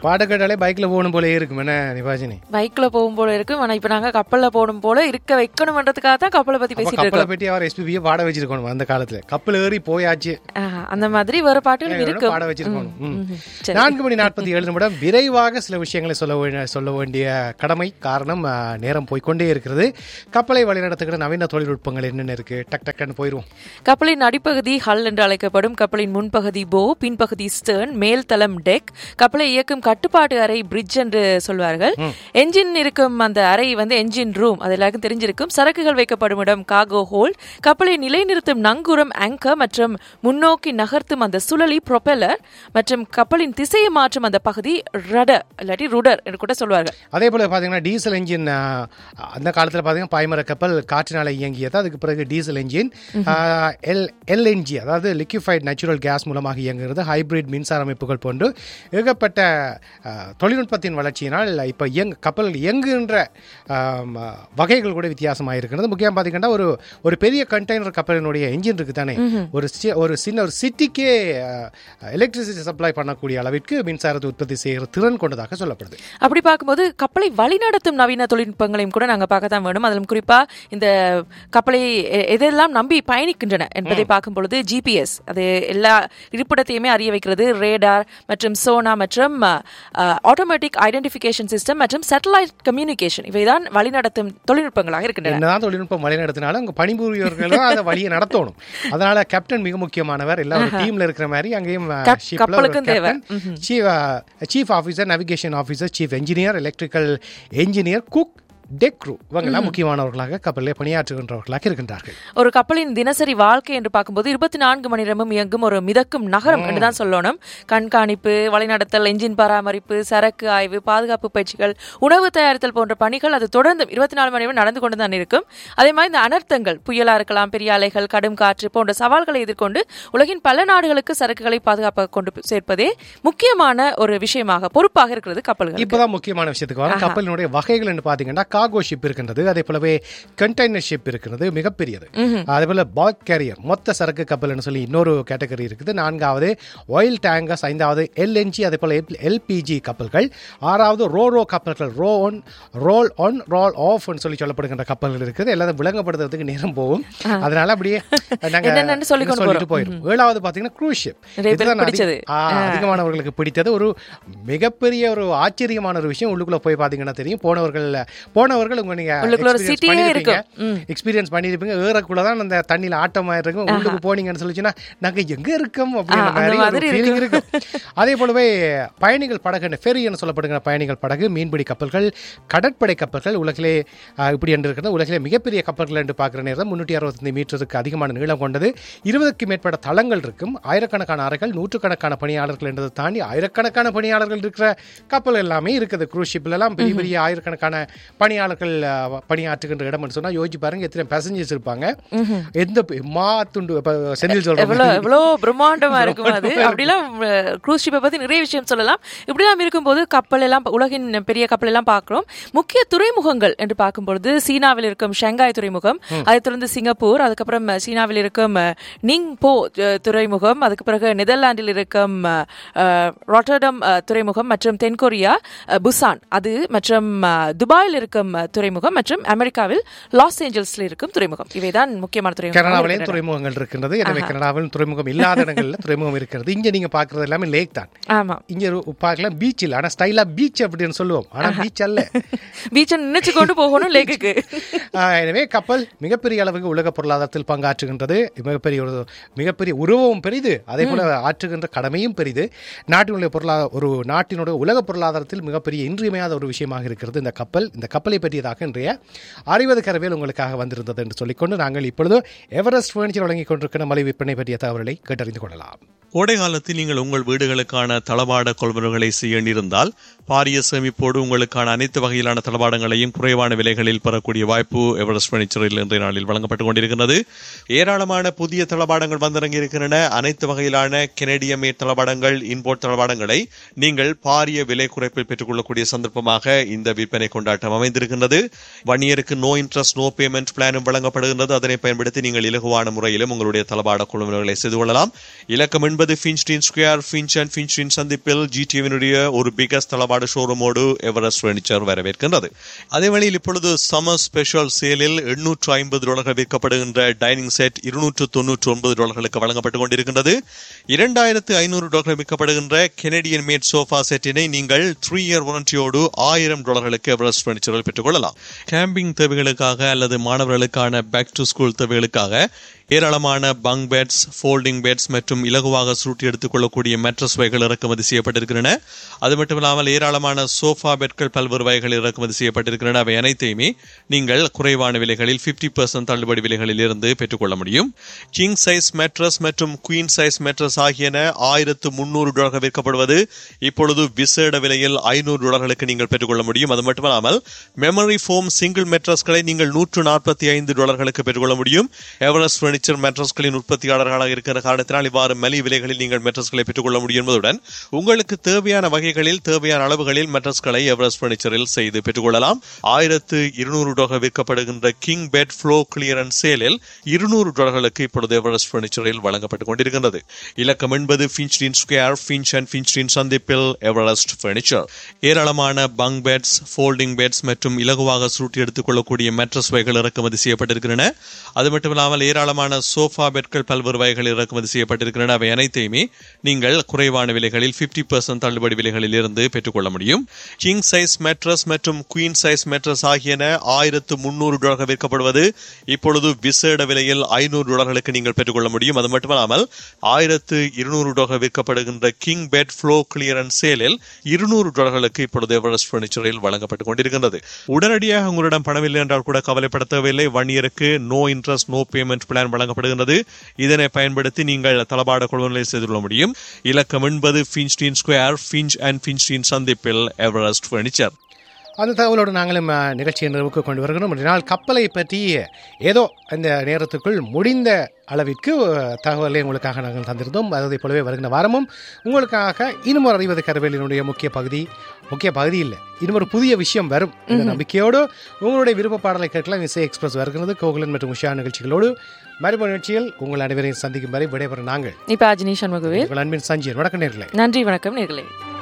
பாட கேட்டாலே பைக்ல போகணும் போல இருக்கும் என்ன நிபாஜினி பைக்ல போகும் போல இருக்கும் ஆனா இப்ப நாங்க கப்பல்ல போடும் போல இருக்க வைக்கணும்ன்றதுக்காக தான் கப்பலை பத்தி அப்ப பேசிட்டு கப்பலை இருக்கோம் பற்றி அவர் எஸ்பிபியை பாட வச்சிருக்கணும் அந்த காலத்துல கப்பல் ஏறி போயாச்சு ஆஹ், அந்த மாதிரி வேற பாட்டுகளும் ஏன் இருக்கும் பாட வச்சிருக்கணும் ம். ம்ஹும். சரி. நான்கு மணி நாற்பத்தி ஏழு நிமிடம் விரைவாக சில விஷயங்களை சொல்ல வே- சொல்ல வேண்டிய கடமை காரணம் ஆ, நேரம் போய்க்கொண்டே இருக்கிறது கப்பலை வழிநடத்துகிற நவீன தொழில்நுட்பங்கள் என்னென்ன இருக்கு டக் டக்குன்னு போயிருவோம் கப்பலின் அடிப்பகுதி ஹல் என்று அழைக்கப்படும் கப்பலின் முன்பகுதி போ பின்பகுதி ஸ்டர்ன் மேல் தளம் டெக் கப்பலை இயக்கும் கட்டுப்பாட்டு அறை பிரிட்ஜ் என்று சொல்வார்கள் என்ஜின் இருக்கும் அந்த அறை வந்து என்ஜின் ரூம் அது எல்லாருக்கும் தெரிஞ்சிருக்கும் சரக்குகள் வைக்கப்படும் இடம் காகோ ஹோல்ட் கப்பலை நிலைநிறுத்தும் நங்கூரம் ஆங்கர் மற்றும் முன்னோக்கி நகர்த்தும் அந்த சுழலி ப்ரொபெல்லர் மற்றும் கப்பலின் திசையை மாற்றும் அந்த பகுதி ரடர் இல்லாட்டி ருடர் என்று கூட சொல்வார்கள் அதே போல பாத்தீங்கன்னா டீசல் என்ஜின் ஆ, அந்த காலத்துல பாத்தீங்கன்னா பாய்மர கப்பல் காற்றினால இயங்கியது அதுக்கு பிறகு டீசல் என்ஜின் எல் எல்என்ஜி அதாவது லிக்யூஃபைட் நேச்சுரல் கேஸ் மூலமாக இயங்குகிறது ஹைபிரிட் மின்சார அமைப்புகள் போன்று ஏகப்பட்ட ஆ, தொழில்நுட்பத்தின் வளர்ச்சியினால் இப்போ இயங்கு கப்பல் இயங்குகின்ற ஆம், வகைகள் கூட வித்தியாசமாக இருக்கிறது முக்கியம் பார்த்தீங்கன்னா ஒரு ஒரு பெரிய கண்டெய்னர் கப்பலினுடைய என்ஜின் இருக்கு தானே ஒரு சி- ஒரு சின்ன ஒரு சிட்டிக்கே எலக்ட்ரிசிட்டி சப்ளை பண்ணக்கூடிய அளவிற்கு மின்சாரத்தை உற்பத்தி செய்கிற திறன் கொண்டதாக சொல்லப்படுது அப்படி பார்க்கும்போது கப்பலை வழிநடத்தும் நவீன தொழில்நுட்பங்களையும் கூட நாங்கள் பார்க்கத்தான் வேணும் அதிலும் குறிப்பா இந்த கப்பலை எ- எதெல்லாம் நம்பி பயணிக்கின்றன என்பதை பார்க்கும் பொழுது ஜிபிஎஸ் அது எல்லா இருப்பிடத்தையுமே அறிய வைக்கிறது ரேடார் மற்றும் சோனா மற்றும் ஆட்டோமேட்டிக் ஐடென்டிஃபிகேஷன் சிஸ்டம் மற்றும் சேட்டலைட் கம்யூனிகேஷன் இவைதான் வழிநடத்தும் தொழில்நுட்பங்களாக இருக்கின்றன என்னதான் தொழில்நுட்பம் வழி நடத்தினாலும் அங்கே பணிபுரியவர்களும் அதை வழியை நடத்தணும் அதனால கேப்டன் மிக முக்கியமானவர் எல்லா ஒரு டீம்ல இருக்கிற மாதிரி அங்கேயும் கப்- கப்பலுக்கும் தேவை. Chief officer navigation officer chief engineer electrical engineer cook deck crew இவங்கெல்லாம் முக்கியமானவர்களாக கப்பலிலே பணியாற்றுகின்றவர்களாக இருக்கின்றார்கள் ஒரு கப்பலின் தினசரி வாழ்க்கை என்று பார்க்கும்போது இருபத்தி நான்கு மணி நேரமும் இயங்கும் ஒரு மிதக்கும் நகரம் என்றுதான் சொல்லணும் கண்காணிப்பு வழிநடத்தல் என்ஜின் பராமரிப்பு சரக்கு ஆய்வு பாதுகாப்பு பயிற்சிகள் உணவு தயாரித்தல் போன்ற பணிகள் அது தொடர்ந்து இருபத்தி நாலு மணி நேரம் நடந்து கொண்டு தான் இருக்கும் அதே மாதிரி இந்த அனர்த்தங்கள் புயலா இருக்கலாம் பெரிய அலைகள் கடும் காற்று போன்ற சவால்களை எதிர்கொண்டு உலகின் பல நாடுகளுக்கு சரக்குகளை பாதுகாப்பாக கொண்டு சேர்ப்பதே முக்கியமான ஒரு விஷயமாக பொறுப்பாக இருக்கிறது கப்பல்கள் இப்பதான் முக்கியமான விஷயத்துக்கு வரும் கப்பலினுடைய வகைகள் என்று பாத்தீங்கன்னா காகோ ஷிப் இருக்கின்றது அதே போலவே கண்டெய்னர் ஷிப் இருக்கிறது மிகப்பெரியது அதே போல பாக் கேரியர் மொத்த சரக்கு கப்பல்னு சொல்லி இன்னொரு கேட்டகரி இருக்குது நான்காவது ஆயில் டேங்கர்ஸ் ஐந்தாவது எல்என்ஜி அதே போல எல்பிஜி கப்பல்கள் ஆறாவது ரோரோ கப்பல்கள் ro on roll on roll off சொல்லி சொல்லப்படுகின்ற கப்பல்கள் இருக்குது எல்லாத்தையும் விளங்கப்படுத்துறதுக்கு நேரம் போகும் அதனால அப்படியே நாங்க என்னென்னு சொல்லிக் கொண்டு சொல்லிட்டு போயிடும் ஏழாவது பாத்தீங்கன்னா க்ரூஸ் ஷிப் நிறைய பேருக்கு பிடிச்சது. அதிகமானவர்களுக்கு பிடித்தது ஒரு மிகப்பெரிய ஒரு ஆச்சரியமான ஒரு விஷயம் உள்ளுக்குள்ள போய் பாத்தீங்கன்னா தெரியும் போனவர்கள் போனவர்கள் உங்க நீங்க உள்ளுக்குள்ள ஒரு experience city-யே பண்ணிருப்பீங்க எக்ஸ்பீரியன்ஸ் பண்ணிருப்பீங்க ஏறக்குள்ள தான் அந்த தண்ணியில ஆட்டமா இருக்கும் உள்ளுக்கு போனீங்கன்னு சொல்லிச்சுன்னா நாங்க எங்க இருக்கோம் அப்படின்ற ஆ, அந்த மாதிரி ஒரு மாதிரி ஃபீலிங் இருக்கும் அதே போலவே பயணிகள் படகு ஃபெரி என்று சொல்லப்படுகிற பயணிகள் படகு மீன்பிடி கப்பல்கள் கடற்படை கப்பல்கள் உலகிலே ஆ, இப்படி என்று இருக்கிறது உலகிலே மிகப்பெரிய கப்பல்கள் என்று பார்க்குற நேரம் முன்னூற்றி அறுபத்தஞ்சு மீட்டருக்கு அதிகமான நீளம் கொண்டது இருபதுக்கு மேற்பட்ட தளங்கள் இருக்கும் ஆயிரக்கணக்கான அறைகள் நூற்றுக்கணக்கான பணியாளர்கள் என்றதை தாண்டி ஆயிரக்கணக்கான பணியாளர்கள் இருக்கிற கப்பல் எல்லாமே இருக்குது க்ரூஸ் ஷிப்ல எல்லாம் பெரிய பெரிய ஆயிரக்கணக்கான பணியாளர்கள் ஆ, பணியாற்றுகின்ற இடம்னு சொன்னா யோசிச்சு பாருங்க எத்தனை பேசஞ்சர்ஸ் இருப்பாங்க எந்த ப- மா துண்டு இப்ப செந்தில் சொல்ற எவ்வளோ எவ்வளோ பிரம்மாண்டமா இருக்கும் அது அப்படிலாம் க்ரூஸ் ஷிப்பை பத்தி நிறைய விஷயம் சொல்லலாம் இப்படிலாம் இருக்கும்போது கப்பல் எல்லாம் உலகின் பெரிய கப்பல் எல்லாம் பார்க்கிறோம் முக்கிய துறைமுகங்கள் என்று பார்க்கும்பொழுது சீனாவில் இருக்கும் ஷங்காய் துறைமுகம் அதைத் தொடர்ந்து சிங்கப்பூர் அதுக்கப்புறம் சீனாவில் இருக்கும் அஹ், நிங்போ அஹ், துறைமுகம் அதுக்கு பிறகு நெதர்லாந்தில் இருக்கும் அஹ், ராட்டர்டம் அஹ், துறைமுகம் மற்றும் தென்கொரியா அஹ், புசான் அது மற்றும் அஹ், துபாயில் இருக்கும் அஹ், துறைமுகம் மற்றும் அமெரிக்காவில் லாஸ் ஏஞ்சல்ஸ்ல இருக்கும் துறைமுகம் இவைதான் முக்கியமான துறைமுகம் கனடாவிலேயும் துறைமுகங்கள் இருக்கின்றது எனவே கனடாவில் துறைமுகம் இல்லாத இடங்கள்ல துறைமுகம் இருக்கிறது இங்க நீங்க பாக்குறது எல்லாமே லேக் தான் ஆமா இங்க ஒரு- பார்க்கலாம் பீச் இல்ல ஆனா ஸ்டைலா பீச் அப்படின்னு சொல்லுவோம் ஆனா பீச் அல்ல பீச்சை நினைச்சு கொண்டு போகணும் லேக்குக்கு ஆஹ் எனவே கப்பல் மிகப்பெரிய அளவுக்கு உலக பொருளாதாரத்தில் பங்காற்றுகின்றது மிகப்பெரிய ஒரு மிகப்பெரிய உருவமும் பெரிது அதே போல ஆற்றுகின்ற கடமையும் பெரிது நாட்டினுடைய பொருளாதார ஒரு நாட்டினுடைய உலக பொருளாதாரத்தில் மிகப்பெரிய இன்றியமையாத ஒரு விஷயமாக இருக்கிறது இந்த கப்பல் இந்த கப்பலை பற்றியதாக இன்றைய அறிவது கரவேல் உங்களுக்காக வந்திருந்தது என்று சொல்லிக்கொண்டு நாங்கள் இப்பொழுது எவரெஸ்ட் ஃபர்னிச்சர் வழங்கிக் கொண்டிருக்கிற மலை விற்பனை பற்றிய தகவல்களை கேட்டறிந்து கொள்ளலாம் கோடை காலத்தில் நீங்கள் உங்கள் வீடுகளுக்கான தளபாட கொள்வனவுகளை செய்ய எண்ணிருந்தால் பாரிய சேமிப்போடு உங்களுக்கான அனைத்து வகையிலான தளபாடங்களையும் குறைவான விலைகளில் பெறக்கூடிய வாய்ப்பு எவரெஸ்ட் பர்னிச்சரில் இன்றைய நாளில் வழங்கப்பட்டுக் கொண்டிருக்கிறது ஏராளமான புதிய தளபாடங்கள் வந்திறங்கி இருக்கின்றன அனைத்து வகையிலான கெனடிய மேட் தளபாடங்கள் இன்போர்ட் தளபாடங்களை நீங்கள் பாரிய விலை குறைப்பில் பெற்றுக்கொள்ளக்கூடிய சந்தர்ப்பமாக இந்த விற்பனை கொண்டாட்டம் அமைந்திருக்கிறது இருக்கின்றது வன்னியருக்கு நோ இன்ட்ரெஸ்ட் நோ பேமெண்ட் பிளானும் வழங்கப்படுகின்றது அதனை பயன்படுத்தி நீங்கள் இலகுவான முறையிலும் உங்களுடைய தளபாட கொள்வனவுகளை செய்து கொள்ளலாம் இலக்கம் என்பது Finchdene square Finch and Finchdene சந்திப்பில் ஜிடிவினுடைய ஒரு பிகஸ்ட் தளபாட ஷோரூமோடு எவரெஸ்ட் ஃபர்னிச்சர் வரவேற்கின்றது அதே வேளையில் இப்பொழுது சம்மர் ஸ்பெஷல் சேலில் எண்ணூற்று ஐம்பது டாலர்கள் விற்கப்படுகின்ற டைனிங் செட் இருநூற்று தொன்னூற்று ஒன்பது டாலர்களுக்கு வழங்கப்பட்டுக் கொண்டிருக்கின்றது இரண்டாயிரத்து ஐநூறு டாலர்கள் விற்கப்படுகின்ற கெனடியன் மேட் சோஃபா செட்டினை நீங்கள் த்ரீ இயர் வாரண்டியோடு ஆயிரம் டாலர்களுக்கு எவரெஸ்ட் ஃபர்னிச்சரில் பெற்றுக்கொள்ளலாம் கேம்பிங் தேவைகளுக்காக அல்லது மாணவர்களுக்கான பேக் டு ஸ்கூல் தேவைகளுக்காக ஏராளமான பங்க் பெட்ஸ் ஃபோல்டிங் பெட்ஸ் மற்றும் இலகுவாக சுருட்டி எடுத்துக் கொள்ளக்கூடிய மெட்ரஸ் வகைகள் இறக்குமதி செய்யப்பட்டிருக்கின்றன அது மட்டும் இல்லாமல் ஏராளமான சோஃபா பெட்கள் பல்வேறு வகைகள் இறக்குமதி செய்யப்பட்டிருக்கின்றன அவை அனைத்தையுமே நீங்கள் குறைவான விலைகளில் 50% பர்சன்ட் தள்ளுபடி விலைகளில் இருந்து பெற்றுக்கொள்ள முடியும் கிங் சைஸ் மெட்ரஸ் மற்றும் குயின் சைஸ் மெட்ரஸ் ஆகியன ஆயிரத்து முன்னூறு டாலர்கள் விற்கப்படுவது இப்பொழுது விசேட விலையில் ஐநூறு டாலர்களுக்கு நீங்கள் பெற்றுக்கொள்ள முடியும் அது மட்டுமல்லாமல் மெமரி ஃபோம் சிங்கிள் மெட்ரஸ்களை நீங்கள் நூற்று நாற்பத்தி ஐந்து டாலர்களுக்கு பெற்றுக்கொள்ள முடியும் எவரெஸ்ட் பர்னிச்சர் மெட்ரஸ்களின் உற்பத்தியாளர்களாக இருக்கிற காரணத்தினால் இவ்வாறு மலி விலைகளில் நீங்கள் மெட்ரஸ்களை பெற்றுக்கொள்ள முடியும் என்பதுடன் உங்களுக்கு தேவையான வகைகளில் தேவையான அளவுகளில் மெட்ரஸ்களை எவரெஸ்ட் பர்னிச்சரில் செய்து பெற்றுக்கொள்ளலாம் ஆயிரத்து இருநூறு டாலர் விற்கப்படுகின்ற கிங் பெட் ஃப்ளோ கிளியரன்ஸ் சேலில் இருநூறு டாலர்களுக்கு இப்பொழுது எவரெஸ்ட் பர்னிச்சரில் வழங்கப்பட்டுக் கொண்டிருக்கின்றது இலக்கம் என்பது Finchdene square Finch and Finchdene சந்திப்பில் எவரெஸ்ட் பர்னிச்சர் ஏராளமான பங்க் பெட்ஸ் ஃபோல்டிங் பெட்ஸ் மற்றும் இலகுவாக சுருட்டி எடுத்துக் கொள்ளக்கூடிய மெட்ரஸ் வகைகள் இறக்குமதி செய்யப்பட்டிருக்கின்றன அது மட்டுமில்லாமல் ஏராளமான சோஃபா பெட்கள் பல்வேறு வகைகள் இறக்குமதி செய்யப்பட்டிருக்கின்றன அவை அனைத்தையுமே நீங்கள் குறைவான விலைகளில் 50% பர்சன்ட் தள்ளுபடி விலைகளில் இருந்து பெற்றுக்கொள்ள முடியும் கிங் சைஸ் மெட்ரஸ் மற்றும் குயின் சைஸ் மெட்ரஸ் ஆகியன ஆயிரத்து முன்னூறு டாலர்கள் விற்கப்படுவது இப்பொழுது விசேட விலையில் ஐநூறு டாலர்களுக்கு நீங்கள் பெற்றுக்கொள்ள முடியும் அது மட்டுமல்லாமல் ஆயிரத்து இருநூறு டாலர்கள் விற்கப்படுகின்ற கிங் பெட் ஃப்ளோ கிளியரன்ஸ் சேலில் இருநூறு டாலர்களுக்கு இப்பொழுது எவரெஸ்ட் பர்னிச்சரில் வழங்கப்பட்டுக் கொண்டிருக்கின்றது உடனடியாக உங்களிடம் பணமில்லை என்றால் கூட கவலைப்பட தேவையில்லை ஒன் இயருக்கு no interest no payment plan வழங்கப்படுகின்றது இதனை பயன்படுத்தி நீங்கள் தளபாட கொள்வனை செய்து கொள்ள முடியும் இலக்கம் என்பது Finchdene square Finch and Finchdene சந்திப்பில் எவரெஸ்ட் பர்னிச்சர் அந்த தகவலோடு நாங்களும் அஹ், நிகழ்ச்சியை நிறைவுக்கு கொண்டு வருகிறோம் இதனால் கப்பலை பற்றி ஏதோ இந்த நேரத்துக்குள் முடிந்த அளவிற்கு அஹ், தகவலை உங்களுக்காக நாங்கள் தந்திருந்தோம் அதை போலவே வருகின்ற வாரமும் உங்களுக்காக இன்னும் ஒரு அறிவது கரவேலினுடைய முக்கிய பகுதி முக்கிய பகுதி இல்லை இன்னும் ஒரு புதிய விஷயம் வரும் இந்த நம்பிக்கையோடு உங்களுடைய விருப்ப பாடலை கேட்கலாம் இசை எக்ஸ்பிரஸ் வருகிறது கோகுலன் மற்றும் உஷா நிகழ்ச்சிகளோடு மறுபடியும் நிகழ்ச்சியில் உங்கள் அனைவரையும் சந்திக்கும் வரை விடைபெற நாங்கள் இப்ப அஜினி சண்முகவேல் உங்கள் அன்பின் சஞ்சீர் வணக்கம் நேர்களே நன்றி வணக்கம் நேர்களே